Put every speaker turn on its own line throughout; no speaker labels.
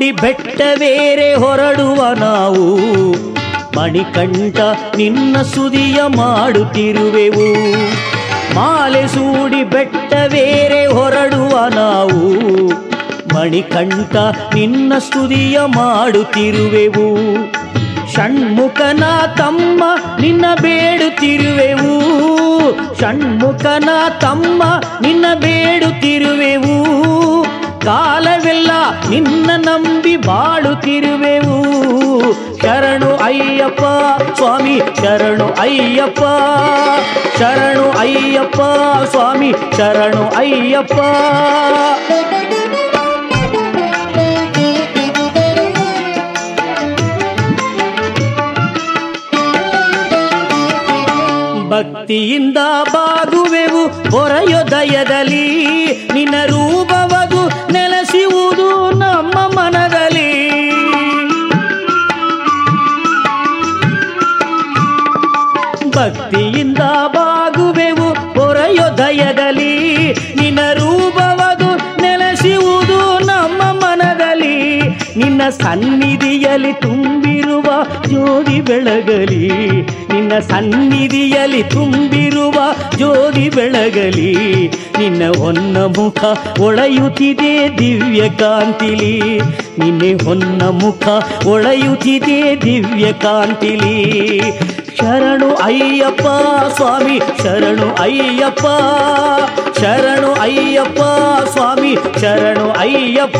ಸೂಡಿ ಬೆಟ್ಟವೇರೆ ಹೊರಡುವ ನಾವು ಮಣಿಕಂಠ ನಿನ್ನ ಸುದಿಯ ಮಾಡುತ್ತಿರುವೆವು ಮಾಲೆ ಸೂಡಿ ಬೆಟ್ಟವೇರೆ ಹೊರಡುವ ನಾವು ಮಣಿಕಂಠ ನಿನ್ನ ಸ್ತುತಿಯ ಮಾಡುತ್ತಿರುವೆವು ಷಣ್ಮುಖನ ತಮ್ಮ ನಿನ್ನ ಬೇಡುತ್ತಿರುವೆವು ಷಣ್ಮುಖನ ತಮ್ಮ ನಿನ್ನ ಬೇಡುತ್ತಿರುವೆವು ಕಾಲವೆಲ್ಲ ನಿನ್ನ ನಂಬಿ ಬಾಳುತ್ತಿರುವೆವು ಶರಣು ಅಯ್ಯಪ್ಪ ಸ್ವಾಮಿ ಶರಣು ಅಯ್ಯಪ್ಪ ಶರಣು ಅಯ್ಯಪ್ಪ ಸ್ವಾಮಿ ಶರಣು ಅಯ್ಯಪ್ಪ ಭಕ್ತಿಯಿಂದ ಬಾಗುವೆವು ಹೊರೆಯೊದಯದಲ್ಲಿ ನಿನ್ನ ರೂಪವದು ನೆಲೆಸುವುದು ನಮ್ಮ ಮನದಲ್ಲಿ ಭಕ್ತಿಯಿಂದ ಬಾಗುವೆವು ಹೊರೆಯೊದಯದಲ್ಲಿ ನಿನ್ನ ರೂಪವದು ನೆಲೆಸುವುದು ನಮ್ಮ ಮನದಲ್ಲಿ ನಿನ್ನ ಸನ್ನಿಧಿಯಲ್ಲಿ ತುಂಬಿರುವ ಜ್ಯೋತಿ ಬೆಳಗಲಿ ನಿನ್ನ ಸನ್ನಿಧಿಯಲ್ಲಿ ತುಂಬಿರುವ ಜ್ಯೋತಿ ಬೆಳಗಲಿ ನಿನ್ನ ಹೊನ್ನ ಮುಖ ಒಳೆಯುತ್ತಿದೆ ದಿವ್ಯ ಕಾಂತಿಲಿ ನಿನ್ನೆ ಹೊನ್ನ ಮುಖ ಒಳೆಯುತ್ತಿದೆ ದಿವ್ಯ ಕಾಂತಿಲಿ ಶರಣು ಅಯ್ಯಪ್ಪ ಸ್ವಾಮಿ ಶರಣು ಅಯ್ಯಪ್ಪ ಶರಣು ಅಯ್ಯಪ್ಪ ಸ್ವಾಮಿ ಶರಣು ಅಯ್ಯಪ್ಪ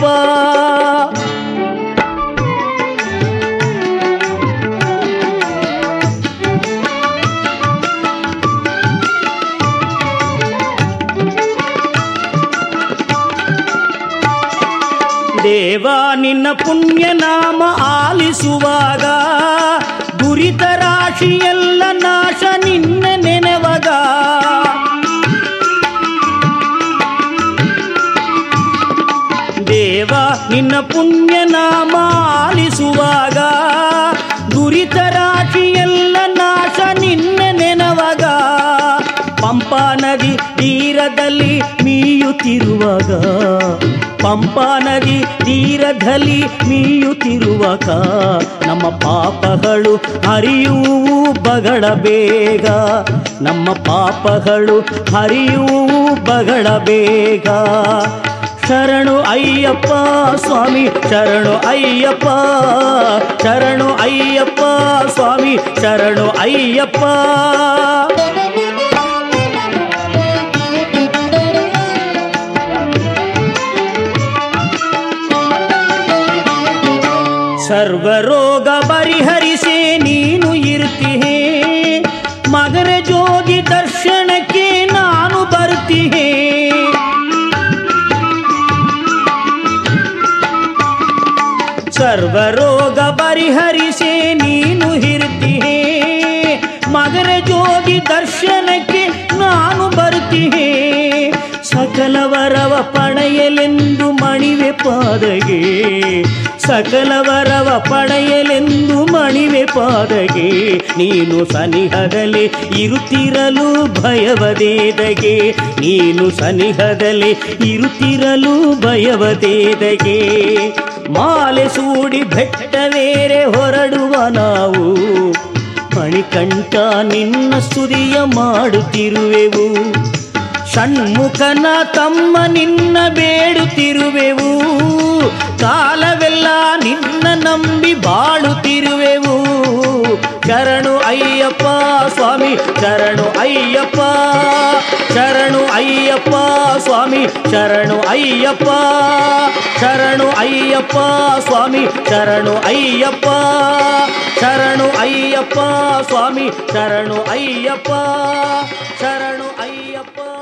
ದೇವ ನಿನ್ನ ಪುಣ್ಯ ನಾಮ ಆಲಿಸುವಾಗ ದುರಿತ ರಾಶಿಯೆಲ್ಲ ನಾಶ ನಿನ್ನ ನೆನೆವಾಗ ದೇವ ನಿನ್ನ ಪುಣ್ಯ ನಾಮ ಆಲಿಸುವಾಗ ದುರಿತ ರಾಶಿಯೆಲ್ಲ ನಾಶ ನಿನ್ನ ನೆನವಾಗ ಪಂಪಾ ನದಿ ತೀರದಲ್ಲಿ ಮೀಯುತ್ತಿರುವಾಗ ಪಂಪಾ ನದಿ ತೀರದಲ್ಲಿ ಮೀಯುತ್ತಿರುವಾಗ ನಮ್ಮ ಪಾಪಗಳು ಹರಿಯುವು ಬಗಳ ಬೇಗ ನಮ್ಮ ಪಾಪಗಳು ಹರಿಯುವು ಬಗಳ ಬೇಗ ಶರಣು ಅಯ್ಯಪ್ಪ ಸ್ವಾಮಿ ಶರಣು ಅಯ್ಯಪ್ಪ ಶರಣು ಅಯ್ಯಪ್ಪ ಸ್ವಾಮಿ ಶರಣು ಅಯ್ಯಪ್ಪ ಸರ್ವರೋಗ ಪರಿಹರಿಸೆ ನೀನು ಇರ್ತಿಹೇ ಮಗರ ಜೋಗಿ ದರ್ಶನಕ್ಕೆ ನಾನು ಬರ್ತಿಹೇ ಸರ್ವರೋಗ ಪರಿಹರಿಸೆ ನೀನು ಹಿರ್ತಿಹೇ ಮಗರ ಜೋಗಿ ದರ್ಶನಕ್ಕೆ ನಾನು ಬರ್ತಿಹೇ ಸಕಲವರವ ಪಡೆಯಲೆಂದು ಮಣಿವೆ ಪಾದಗೆ ಸಕಲವರವ ಪಡೆಯಲೆಂದು ಮಣಿವೆ ಪಾದಗೆ ನೀನು ಸನಿಹದಲ್ಲಿ ಇರುತ್ತಿರಲು ಭಯವದೇದಗೆ ನೀನು ಸನಿಹದಲ್ಲಿ ಇರುತ್ತಿರಲು ಭಯವದೇದಗೆ ಮಾಲೆ ಸೂಡಿ ಬೆಟ್ಟವೇರೆ ಹೊರಡುವ ನಾವು ಮಣಿಕಂಠ ನಿನ್ನ ಸ್ತುತಿಯ ಮಾಡುತ್ತಿರುವೆವು ಷಣ್ಮುಖನ ತಮ್ಮ ನಿನ್ನ ಬೇಡುತ್ತಿರುವೆವು ಕಾಲವೆಲ್ಲ ನಿನ್ನ ನಂಬಿ ಬಾಳುತ್ತಿರುವೆವು ಶರಣು ಅಯ್ಯಪ್ಪ ಸ್ವಾಮಿ ಶರಣು ಅಯ್ಯಪ್ಪ ಶರಣು ಅಯ್ಯಪ್ಪ ಸ್ವಾಮಿ ಶರಣು ಅಯ್ಯಪ್ಪ ಶರಣು ಅಯ್ಯಪ್ಪ ಸ್ವಾಮಿ ಶರಣು ಅಯ್ಯಪ್ಪ ಶರಣು ಅಯ್ಯಪ್ಪ ಸ್ವಾಮಿ ಶರಣು ಅಯ್ಯಪ್ಪ ಶರಣು ಅಯ್ಯಪ್ಪ